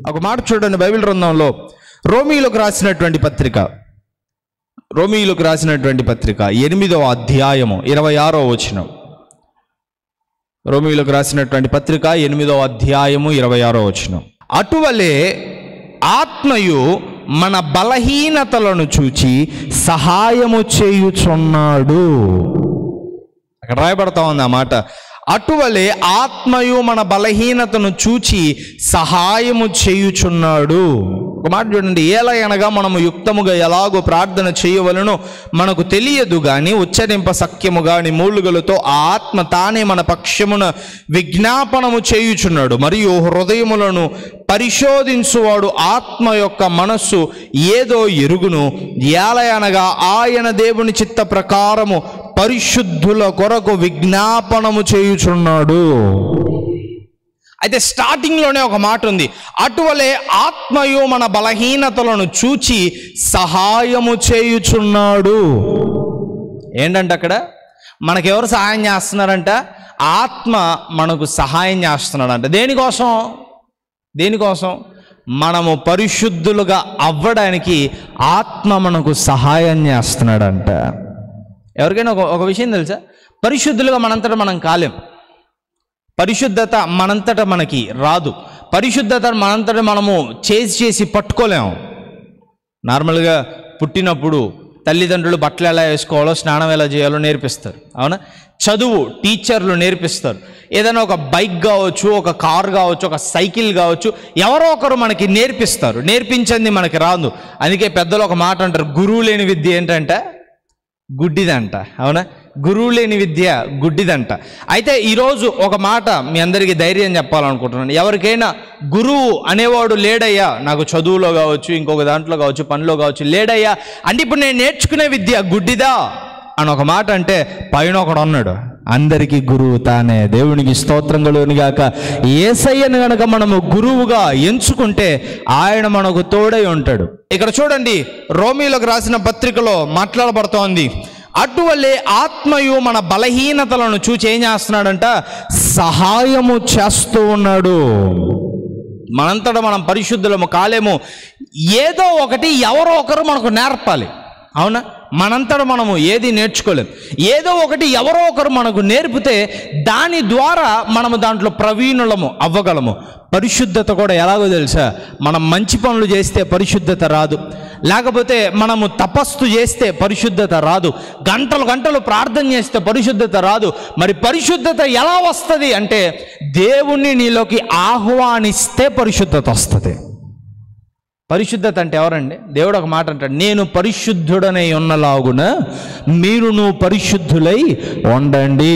ఒక మాట చూడండి బైబిల్ గ్రంథంలో రోమీలకు రాసినటువంటి పత్రిక రోమీలకు రాసినటువంటి పత్రిక ఎనిమిదవ అధ్యాయము ఇరవై ఆరో వచనం రోమీలకు రాసినటువంటి పత్రిక ఎనిమిదవ అధ్యాయము ఇరవై ఆరో వచనం అటువలే ఆత్మయు మన బలహీనతలను చూచి సహాయము చేయుచున్నాడు అక్కడ రాయబడతా ఉంది ఆ మాట అటువలే ఆత్మయు మన బలహీనతను చూచి సహాయము చేయుచున్నాడు ఒక మాట చూడండి ఎలా అనగా మనము యుక్తముగా ఎలాగో ప్రార్థన చేయవలనో మనకు తెలియదు కానీ ఉచ్చరింప సఖ్యము గాని మూలుగలతో ఆ ఆత్మ తానే మన పక్షమున విజ్ఞాపనము చేయుచున్నాడు మరియు హృదయములను పరిశోధించువాడు ఆత్మ యొక్క మనస్సు ఏదో ఎరుగును ఏలయనగా ఆయన దేవుని చిత్త ప్రకారము పరిశుద్ధుల కొరకు విజ్ఞాపనము చేయుచున్నాడు అయితే స్టార్టింగ్లోనే ఒక మాట ఉంది అటువలే ఆత్మయు మన బలహీనతలను చూచి సహాయము చేయుచున్నాడు ఏంటంటే అక్కడ మనకెవరు సహాయం చేస్తున్నారంట ఆత్మ మనకు సహాయం చేస్తున్నాడంట దేనికోసం దేనికోసం మనము పరిశుద్ధులుగా అవ్వడానికి ఆత్మ మనకు సహాయం చేస్తున్నాడంట ఎవరికైనా ఒక ఒక విషయం తెలుసా పరిశుద్ధులుగా మనంతట మనం కాలేం పరిశుద్ధత మనంతట మనకి రాదు పరిశుద్ధత మనంతట మనము చేసి చేసి పట్టుకోలేము నార్మల్గా పుట్టినప్పుడు తల్లిదండ్రులు బట్టలు ఎలా వేసుకోవాలో స్నానం ఎలా చేయాలో నేర్పిస్తారు అవునా చదువు టీచర్లు నేర్పిస్తారు ఏదైనా ఒక బైక్ కావచ్చు ఒక కార్ కావచ్చు ఒక సైకిల్ కావచ్చు ఎవరో ఒకరు మనకి నేర్పిస్తారు నేర్పించింది మనకి రాదు అందుకే పెద్దలు ఒక మాట అంటారు గురువు లేని విద్య ఏంటంటే గుడ్డిదంట అవునా గురువు లేని విద్య గుడ్డిదంట అయితే ఈరోజు ఒక మాట మీ అందరికీ ధైర్యం చెప్పాలనుకుంటున్నాను ఎవరికైనా గురువు అనేవాడు లేడయ్యా నాకు చదువులో కావచ్చు ఇంకొక దాంట్లో కావచ్చు పనిలో కావచ్చు లేడయ్యా అంటే ఇప్పుడు నేను నేర్చుకునే విద్య గుడ్డిదా అని ఒక మాట అంటే పైన ఒకడు ఉన్నాడు అందరికీ గురువు తానే దేవునికి స్తోత్రం కలుగునిగాక ఏసయ్యను గనక మనము గురువుగా ఎంచుకుంటే ఆయన మనకు తోడై ఉంటాడు ఇక్కడ చూడండి రోమీలకు రాసిన పత్రికలో మాట్లాడబడుతోంది అటువల్లే ఆత్మయు మన బలహీనతలను చూచి ఏం చేస్తున్నాడంట సహాయము చేస్తూ ఉన్నాడు మనంతట మనం పరిశుద్ధులము కాలేము ఏదో ఒకటి ఎవరో ఒకరు మనకు నేర్పాలి అవునా మనంతట మనము ఏది నేర్చుకోలేం ఏదో ఒకటి ఎవరో ఒకరు మనకు నేర్పితే దాని ద్వారా మనము దాంట్లో ప్రవీణులము అవ్వగలము పరిశుద్ధత కూడా ఎలాగో తెలుసా మనం మంచి పనులు చేస్తే పరిశుద్ధత రాదు లేకపోతే మనము తపస్సు చేస్తే పరిశుద్ధత రాదు గంటలు గంటలు ప్రార్థన చేస్తే పరిశుద్ధత రాదు మరి పరిశుద్ధత ఎలా వస్తుంది అంటే దేవుణ్ణి నీలోకి ఆహ్వానిస్తే పరిశుద్ధత వస్తుంది పరిశుద్ధత అంటే ఎవరండి దేవుడు ఒక మాట అంటాడు నేను పరిశుద్ధుడనే ఉన్నలాగున మీరును పరిశుద్ధులై ఉండండి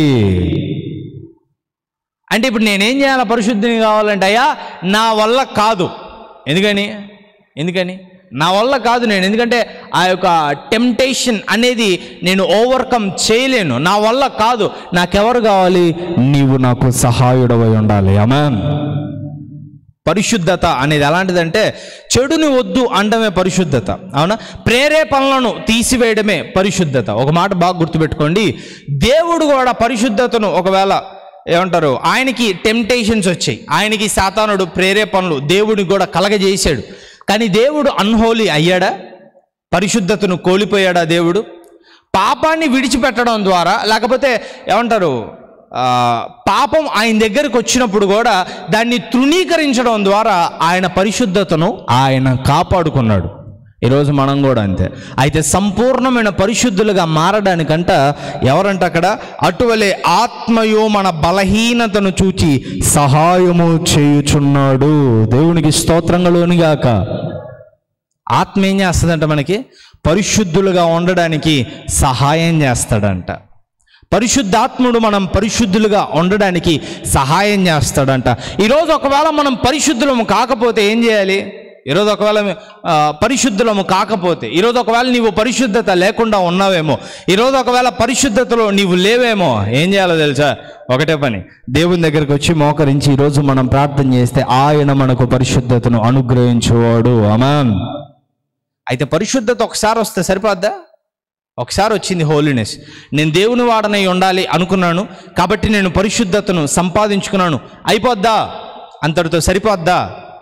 అంటే ఇప్పుడు నేనేం చేయాలి పరిశుద్ధిని కావాలంటే అయ్యా నా వల్ల కాదు ఎందుకని ఎందుకని నా వల్ల కాదు నేను ఎందుకంటే ఆ యొక్క టెంప్టేషన్ అనేది నేను ఓవర్కమ్ చేయలేను నా వల్ల కాదు నాకెవరు కావాలి నీవు నాకు సహాయుడవై ఉండాలి అమాన్ పరిశుద్ధత అనేది ఎలాంటిదంటే చెడుని వద్దు అనడమే పరిశుద్ధత అవునా ప్రేరేపణలను తీసివేయడమే పరిశుద్ధత ఒక మాట బాగా గుర్తుపెట్టుకోండి దేవుడు కూడా పరిశుద్ధతను ఒకవేళ ఏమంటారు ఆయనకి టెంప్టేషన్స్ వచ్చాయి ఆయనకి సాతానుడు ప్రేరేపణలు దేవుడికి కూడా కలగజేశాడు కానీ దేవుడు అన్హోలీ అయ్యాడా పరిశుద్ధతను కోల్పోయాడా దేవుడు పాపాన్ని విడిచిపెట్టడం ద్వారా లేకపోతే ఏమంటారు ఆ, పాపం ఆయన దగ్గరికి వచ్చినప్పుడు కూడా దాన్ని తృణీకరించడం ద్వారా ఆయన పరిశుద్ధతను ఆయన కాపాడుకున్నాడు ఈరోజు మనం కూడా అంతే అయితే సంపూర్ణమైన పరిశుద్ధులుగా మారడానికంట ఎవరంట అక్కడ అటువలే ఆత్మయో మన బలహీనతను చూచి సహాయము చేయుచున్నాడు దేవునికి స్తోత్రంగలోనిగాక ఆత్మ ఏం చేస్తుందంట మనకి పరిశుద్ధులుగా ఉండడానికి సహాయం చేస్తాడంట పరిశుద్ధాత్ముడు మనం పరిశుద్ధులుగా ఉండడానికి సహాయం చేస్తాడంట ఈరోజు ఒకవేళ మనం పరిశుద్ధులము కాకపోతే ఏం చేయాలి ఈరోజు ఒకవేళ ఆ, పరిశుద్ధులము కాకపోతే ఈరోజు ఒకవేళ నీవు పరిశుద్ధత లేకుండా ఉన్నావేమో ఈరోజు ఒకవేళ పరిశుద్ధతలో నీవు లేవేమో ఏం చేయాలో తెలుసా ఒకటే పని దేవుని దగ్గరికి వచ్చి మోకరించి ఈరోజు మనం ప్రార్థన చేస్తే ఆయన మనకు పరిశుద్ధతను అనుగ్రహించేవాడు అమాన్ అయితే పరిశుద్ధత ఒకసారి వస్తే సరిపోద్దా ఒకసారి వచ్చింది హోలీనెస్ నేను దేవుని వాడనై ఉండాలి అనుకున్నాను కాబట్టి నేను పరిశుద్ధతను సంపాదించుకున్నాను అయిపోద్దా అంతటితో సరిపోద్దా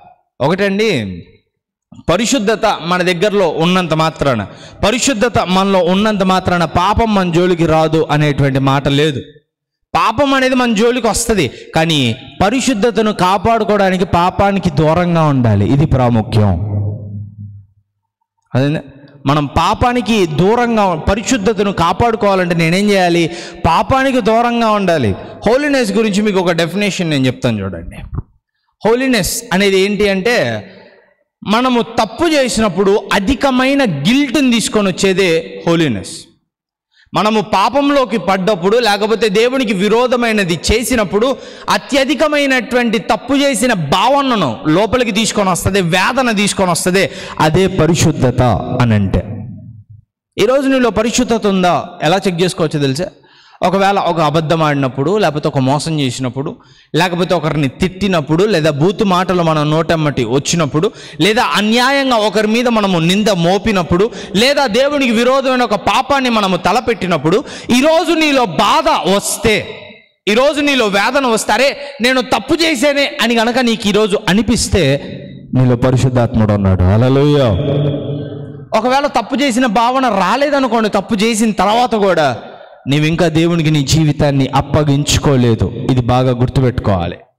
ఒకటండి పరిశుద్ధత మన దగ్గరలో ఉన్నంత మాత్రాన పరిశుద్ధత మనలో ఉన్నంత మాత్రాన పాపం మన జోలికి రాదు అనేటువంటి మాట లేదు పాపం అనేది మన జోలికి వస్తుంది కానీ పరిశుద్ధతను కాపాడుకోవడానికి పాపానికి దూరంగా ఉండాలి ఇది ప్రాముఖ్యం అదే మనం పాపానికి దూరంగా పరిశుద్ధతను కాపాడుకోవాలంటే నేనేం చేయాలి పాపానికి దూరంగా ఉండాలి హోలీనెస్ గురించి మీకు ఒక డెఫినేషన్ నేను చెప్తాను చూడండి హోలీనెస్ అనేది ఏంటి అంటే మనము తప్పు చేసినప్పుడు అధికమైన గిల్ట్ని తీసుకొని వచ్చేదే హోలీనెస్ మనము పాపంలోకి పడ్డప్పుడు లేకపోతే దేవునికి విరోధమైనది చేసినప్పుడు అత్యధికమైనటువంటి తప్పు చేసిన భావనను లోపలికి తీసుకొని వస్తుంది వేదన తీసుకొని వస్తుంది అదే పరిశుద్ధత అని అంటే ఈరోజు నీలో పరిశుద్ధత ఉందా ఎలా చెక్ చేసుకోవచ్చో తెలుసా ఒకవేళ ఒక అబద్ధం ఆడినప్పుడు లేకపోతే ఒక మోసం చేసినప్పుడు లేకపోతే ఒకరిని తిట్టినప్పుడు లేదా బూతు మాటలు మన నోటమ్మటి వచ్చినప్పుడు లేదా అన్యాయంగా ఒకరి మీద మనము నింద మోపినప్పుడు లేదా దేవునికి విరోధమైన ఒక పాపాన్ని మనము తలపెట్టినప్పుడు ఈరోజు నీలో బాధ వస్తే ఈరోజు నీలో వేదన వస్తే అరే నేను తప్పు చేసేనే అని గనక నీకు ఈరోజు అనిపిస్తే నీలో పరిశుద్ధాత్ముడు ఉన్నాడు అలలోయ ఒకవేళ తప్పు చేసిన భావన రాలేదనుకోండి తప్పు చేసిన తర్వాత కూడా నీవు ఇంకా దేవునికి నీ జీవితాన్ని అప్పగించుకోలేదు ఇది బాగా గుర్తుపెట్టుకోవాలి